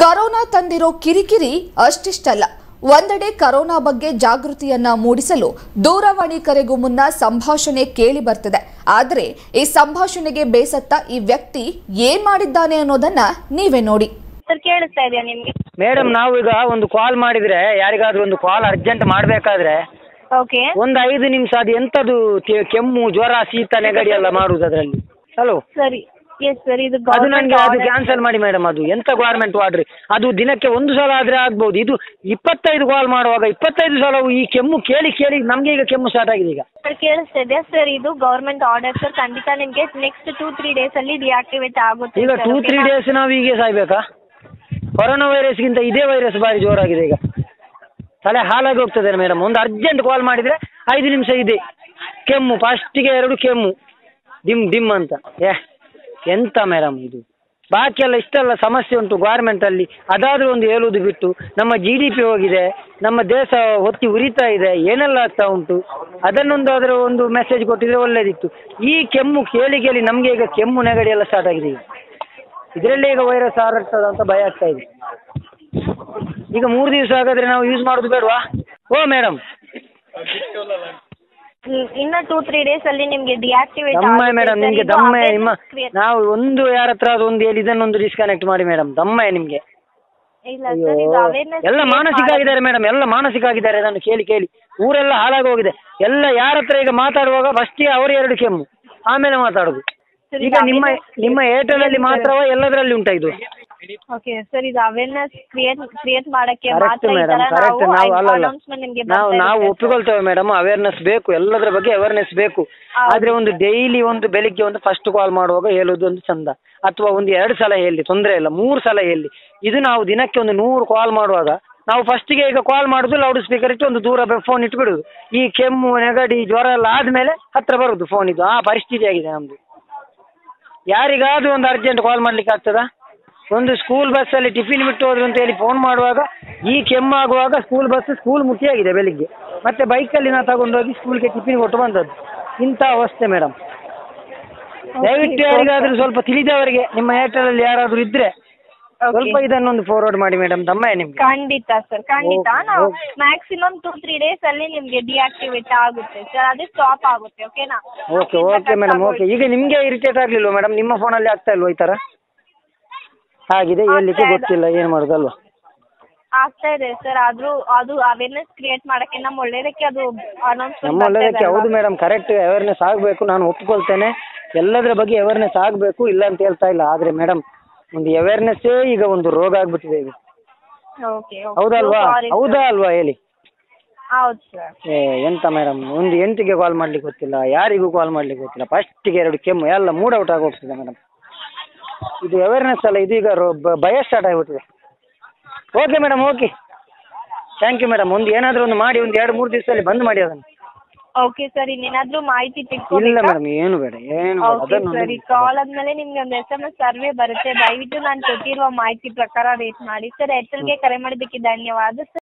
Corona ತಂದಿರೋ ಕಿರಿಕಿರಿ ಅಷ್ಟಿಷ್ಟಲ್ಲ ಒಂದೆಡೆ corona ಬಗ್ಗೆ ಜಾಗೃತಿಯನ್ನ ಮೂಡಿಸಲು ದೂರವಾಣಿ ಕರೆಗೂ ಮುನ್ನ ಸಂಭಾಷಣೆ ಕೇಳಿ ಬರ್ತಿದೆ ಆದರೆ ಈ ಸಂಭಾಷಣೆಗೆ ಬೇಸತ್ತ ಈ ವ್ಯಕ್ತಿ ಏನ್ ಮಾಡಿದ್ದಾನೆ ಅನ್ನೋದನ್ನ ನೀವೇ ನೋಡಿ ಸರ್ ಕೇಳಿಸ್ತಾ ಇದೆಯಾ ನಿಮಗೆ ಮೇಡಮ್ ನಾವು ಈಗ ಒಂದು ಕಾಲ್ ಮಾಡಿದ್ರೆ ಯಾರಿಗಾದ್ರೂ ಒಂದು ಕಾಲ್ ಅರ್ಜೆಂಟ್ ಮಾಡಬೇಕಾದ್ರೆ ಓಕೆ ಒಂದು ಐದು ನಿಮಿಷ ಅದು ಎಂಥದ್ದು ಕೆ- ಕೆಮ್ಮು ಜ್ವರ ಶೀತ ನೆಗಡಿ ಎಲ್ಲ ಮಾಡುದು ಅದರಲ್ಲಿ ಹಲೋ ಸರಿ ಎಸ್ ಸರ್ ಇದು ಅದು ನನಗೆ ಅದು ಗೌರ್ಮೆಂಟ್ ಕ್ಯಾನ್ಸಲ್ ಮಾಡಿ ಮೇಡಮ್ ಅದು ಎಂತ ಗೌರ್ಮೆಂಟ್ ವಾರ್ಡ್ರಿ ಅದು ದಿನಕ್ಕೆ ಒಂದು ಸಲ ಆದರೆ ಆಗ್ಬೋದು ಇದು ಇಪ್ಪತ್ತೈದು ಕಾಲ್ ಮಾಡುವಾಗ ಇಪ್ಪತ್ತೈದು ಸಲ ಈ ಕೆಮ್ಮು ಕೇಳಿ ಕೇಳಿ ನಮಗೆ ಈಗ ಕೆಮ್ಮು ಸ್ಟಾರ್ಟ್ ಆಗಿದೆ ಈಗ ಸರ್ ಕೇಳಿಸ್ತಾ ಇದೆಯಾ ಸರ್ ಇದು ಗೌರ್ಮೆಂಟ್ ಆರ್ಡರ್ ಸರ್ ಖಂಡಿತ ನಿಮಗೆ ನೆಕ್ಸ್ಟ್ ಟೂ ತ್ರೀ ಡೇಸ್ ಅಲ್ಲಿ ಡಿಆಕ್ಟಿವೇಟ್ ಆಗುತ್ತೆ ಈಗ sir, ಟೂ okay ತ್ರೀ ನಾ? ಡೇಸ್ ನಾವು ಹೀಗೆ ಸಾಯ್ಬೇಕಾ ಕೊರೋನಾ ವೈರಸ್ಗಿಂತ ಇದೇ ವೈರಸ್ ಭಾರಿ ಜೋರಾಗಿದೆ ಈಗ ತಲೆ ಹಾಳಾಗಿ ಹೋಗ್ತದೆ ಮೇಡಮ್ ಒಂದು ಅರ್ಜೆಂಟ್ ಕಾಲ್ ಮಾಡಿದರೆ ಐದು ನಿಮಿಷ ಇದೆ ಕೆಮ್ಮು ಫಸ್ಟಿಗೆ ಎರಡು ಕೆಮ್ಮು ಡಿಮ್ ಡಿಮ್ ಅಂತ ಏ ಎಂತ ಮೇಡಮ್ ಇದು ಬಾಕಿ ಎಲ್ಲ ಇಷ್ಟೆಲ್ಲ ಸಮಸ್ಯೆ ಉಂಟು ಗಾರ್ಮೆಂಟಲ್ಲಿ ಅದಾದರೂ ಒಂದು ಹೇಳುವುದು ಬಿಟ್ಟು ನಮ್ಮ ಜಿ ಡಿ ಪಿ ಹೋಗಿದೆ ನಮ್ಮ ದೇಶ ಹೊತ್ತಿ ಉರಿತಾ ಇದೆ ಏನೆಲ್ಲ ಆಗ್ತಾ ಉಂಟು ಅದನ್ನೊಂದಾದರೂ ಒಂದು ಮೆಸೇಜ್ ಕೊಟ್ಟಿದ್ರೆ ಒಳ್ಳೇದಿತ್ತು ಈ ಕೆಮ್ಮು ಕೇಳಿ ಕೇಳಿ ನಮಗೆ ಈಗ ಕೆಮ್ಮು ನೆಗಡಿ ಎಲ್ಲ ಸ್ಟಾರ್ಟ್ ಆಗಿದೆ ಈಗ ಇದರಲ್ಲೇ ಈಗ ವೈರಸ್ ಹರಡ್ತದ ಅಂತ ಭಯ ಆಗ್ತಾ ಇದೆ ಈಗ ಮೂರು ದಿವಸ ಹಾಗಾದ್ರೆ ನಾವು ಯೂಸ್ ಮಾಡೋದು ಬೇಡವಾ ಓ ಮೇಡಮ್ ಹ್ಮ್, ಇನ್ನ ಟೂ ತ್ರೀ ಡೇಸ್ ಅಲ್ಲಿ ನಿಮಗೆ ಡಿಆಕ್ಟಿವೇಟ್ ದಮ್ಮ ಮೇಡಮ್ ನಿಮಗೆ ದಮ್ಮ ನಿಮ್ಮ ನಾವು ಒಂದು ಯಾರ ಹತ್ರ ಅದು ಒಂದು ಹೇಳಿ ಇದನ್ನೊಂದು ಡಿಸ್ಕನೆಕ್ಟ್ ಮಾಡಿ ಮೇಡಮ್ ದಮ್ಮ ನಿಮಗೆ ಇಲ್ಲ ಸರ್ ಇದು ಅವೇರ್ನೆಸ್ ಎಲ್ಲ ಮಾನಸಿಕ ಆಗಿದ್ದಾರೆ ಮೇಡಮ್ ಎಲ್ಲ ಮಾನಸಿಕ ಆಗಿದ್ದಾರೆ ಅದನ್ನು ಕೇಳಿ ಕೇಳಿ ಊರೆಲ್ಲ ಹಾಳಾಗಿ ಹೋಗಿದೆ ಎಲ್ಲ ಯಾರ ಹತ್ರ ಈಗ ಮಾತಾಡುವಾಗ ಫಸ್ಟಿಗೆ ಅವರು ಎರಡು ಕೆಮ್ಮು ಆಮೇಲೆ ಮಾತಾಡೋದು ಈಗ ನಿಮ್ಮ ನಿಮ್ಮ ಏರ್ಟೆಲ್ ಅಲ್ಲಿ ಮಾತ್ರವ ಎಲ್ಲದರಲ್ಲಿ ಉಂಟಾ ಇದು ಓಕೆ ಸರ್ ಇದು ಅವೇರ್ನೆಸ್ ಕ್ರಿಯೇಟ್ ಕ್ರಿಯೇಟ್ ಮಾಡಕ್ಕೆ ಕರೆಕ್ಟ್ ಮಾತ್ರ ಈ ಮೇಡಮ್ ತರ ಕರೆಕ್ಟ್ ನಾವು ನಾವು ಅಲ್ಲಲ್ಲ ಅನೌನ್ಸ್ಮೆಂಟ್ ನಿಮಗೆ ನಾವು ನಾವು ಒಪ್ಪಿಕೊಳ್ತೇವೆ ಮೇಡಮ್ ಅವೇರ್ನೆಸ್ ಬೇಕು ಎಲ್ಲದರ ಬಗ್ಗೆ ಅವೇರ್ನೆಸ್ ಬೇಕು ಆದ್ರೆ ಒಂದು ಡೈಲಿ ಒಂದು ಬೆಳಿಗ್ಗೆ ಒಂದು ಫಸ್ಟ್ ಕಾಲ್ ಮಾಡುವಾಗ ಹೇಳೋದು ಒಂದು ಚಂದ ಅಥವಾ ಒಂದು ಎರಡು ಸಲ ಹೇಳಿ ತೊಂದರೆ ಇಲ್ಲ ಮೂರು ಸಲ ಹೇಳಿ ಇದು ನಾವು ದಿನಕ್ಕೆ ಒಂದು ನೂರು ಕಾಲ್ ಮಾಡುವಾಗ ನಾವು ಫಸ್ಟಿಗೆ ಈಗ ಕಾಲ್ ಮಾಡುದು ಲೌಡ್ ಸ್ಪೀಕರ್ ಇಟ್ಟು ಒಂದು ದೂರ ಫೋನ್ ಇಟ್ಟು ಬಿಡುದು ಈ ಕೆಮ್ಮು ನೆಗಡಿ ಜ್ವರ ಎಲ್ಲ ಆದ್ಮೇಲೆ ಹತ್ರ ಬರುದು ಫೋನ್ ಇದು ಆ ಪರಿಸ್ಥಿತಿ ಆಗಿದೆ ನಮ್ದು ಯಾರಿಗಾದ್ರೂ ಒಂದು ಅರ್ಜೆಂಟ್ ಕಾಲ್ ಮಾಡ್ಲಿಕ್ಕೆ ಆಗ್ತದಾ ಒಂದು ಸ್ಕೂಲ್ ಬಸ್ಸಲ್ಲಿ ಟಿಫಿನ್ ಬಿಟ್ಟು ಹೋದ್ರು ಅಂತ ಹೇಳಿ ಫೋನ್ ಮಾಡುವಾಗ ಈ ಕೆಮ್ಮಾಗುವಾಗ ಸ್ಕೂಲ್ ಬಸ್ ಸ್ಕೂಲ್ ಮುಟ್ಟಿಯಾಗಿದೆ ಬೆಳಿಗ್ಗೆ ಮತ್ತೆ ಬೈಕಲ್ಲಿ ನಾವು ತಗೊಂಡೋಗಿ ಸ್ಕೂಲ್ಗೆ ಟಿಫಿನ್ ಕೊಟ್ಟು ಬಂದದ್ದು ಇಂಥ ಅವಸ್ಥೆ ಮೇಡಮ್ ದಯವಿಟ್ಟು ಯಾರಿಗಾದ್ರೂ ಸ್ವಲ್ಪ ತಿಳಿದವರಿಗೆ ನಿಮ್ಮ ಏರ್ಟೆಲಲ್ಲಿ ಯಾರಾದ್ರೂ ಇದ್ರೆ ಸ್ವಲ್ಪ ಇದನ್ನೊಂದು ಫಾರ್ವರ್ಡ್ ಮಾಡಿ ಮೇಡಮ್ ದಮ್ಮ ನಿಮ್ಗೆ ಖಂಡಿತ ಸರ್ ಖಂಡಿತ Okay, ನಾವು okay. Maximum two three days ಅಲ್ಲಿ ನಿಮ್ಗೆ ಡಿಆಕ್ಟಿವೇಟ್ ಆಗುತ್ತೆ ಸರ್ ಅದೇ ಸ್ಟಾಪ್ ಆಗುತ್ತೆ ಓಕೆನಾ ಓಕೆ ಓಕೆ ಮೇಡಮ್ ಓಕೆ ಈಗ ನಿಮಗೆ ಇರಿಟೇಟ್ ಆಗಲಿಲ್ವಾ ಮೇಡಮ್ ನಿಮ್ಮ ಫೋನಲ್ಲಿ ಆಗ್ತಾ ಇಲ್ವಾ ಈ ಥರ ಆಗಿದೆ ಹೇಳಲಿಕ್ಕೆ ಗೊತ್ತಿಲ್ಲ ಏನು ಮಾಡೋದಲ್ವಾ ಆಗ್ತಾ ಇದೆ ಸರ್ ಆದ್ರೂ ಅದು ಅವೇರ್ನೆಸ್ ಕ್ರಿಯೇಟ್ ಮಾಡಕ್ಕೆ ನಮ್ಮ ಒಳ್ಳೇದಕ್ಕೆ ಅದು ಅನೌನ್ಸ್ಮೆಂಟ್ ನಮ್ಮ ಒಳ್ಳೆಯದಕ್ಕೆ ಹೌದು ಮೇಡಮ್ ಕರೆಕ್ಟ್ ಅವೇರ್ನೆಸ್ ಆಗಬೇಕು ನಾನು ಒಪ್ಕೊಳ್ತೇನೆ ಎಲ್ಲದರ ಬಗ್ಗೆ ಅವೇರ್ನೆಸ್ ಆಗಬೇಕು ಇಲ್ಲ ಅಂತ ಹೇಳ್ತಾ ಇಲ್ಲ ಆದರೆ ಮೇಡಮ್ ಒಂದು ಅವೇರ್ನೆಸ್ಸೇ ಈಗ ಒಂದು ರೋಗ ಆಗ್ಬಿಟ್ಟಿದೆ ಈಗ ಓಕೆ ಹೌದಲ್ವಾ ಹೌದಾ ಅಲ್ವಾ ಹೇಳಿ ಹೌದು ಸರ್ ಏ ಎಂತ ಮೇಡಮ್ ಒಂದು ಎಂಟಿಗೆ ಕಾಲ್ ಮಾಡ್ಲಿಕ್ಕೆ ಗೊತ್ತಿಲ್ಲ ಯಾರಿಗೂ ಕಾಲ್ ಮಾಡ್ಲಿಕ್ಕೆ ಗೊತ್ತಿಲ್ಲ ಫಸ್ಟಿಗೆ ಎರಡು ಕೆಮ್ಮು ಎಲ್ಲ ಮೂಡ್ ಔಟ್ ಆಗಿ ಹೋಗ್ತದೆ ಮೇಡಮ್ ಇದು ಅವೇರ್ನೆಸ್ ಅಲ್ಲ ಇದು ಈಗ ರೋ- ಬ- ಭಯ ಸ್ಟಾರ್ಟ್ ಆಗಿಬಿಟ್ಟಿದೆ okay madam okay thank you madam ಒಂದು ಏನಾದರೂ ಒಂದು ಮಾಡಿ ಒಂದು ಎರಡು ಮೂರು ದಿವಸದಲ್ಲಿ ಬಂದ್ ಮಾಡಿ ಅದನ್ನು ಓಕೆ ಸರ್ ಇನ್ನೇನಾದ್ರೂ ಮಾಹಿತಿ ಇಲ್ಲ ತಿಳ್ಕೊಬೇಕಾ ಮೇಡಮ್ ಏನು ಬೇಡ ಏನು ಬೇಡ ಓಕೆ ಅದನ್ನು ಸರ್ ಈ ಕಾಲ್ ಆದ್ಮೇಲೆ ನಿಮ್ಗೆ ಒಂದು ಎಸ್ ಎಮ್ ಎಸ್ ಸರ್ವೆ ಬರುತ್ತೆ ದಯವಿಟ್ಟು ನಾನು ಕೊಟ್ಟಿರುವ ಮಾಹಿತಿ ಪ್ರಕಾರ ರೇಟ್ ಮಾಡಿ ಸರ್ ಏರ್ಟೆಲ್ಗೆ ಕರೆ ಮಾಡಿದ್ದಕ್ಕೆ ಧನ್ಯವಾದ ಸರ್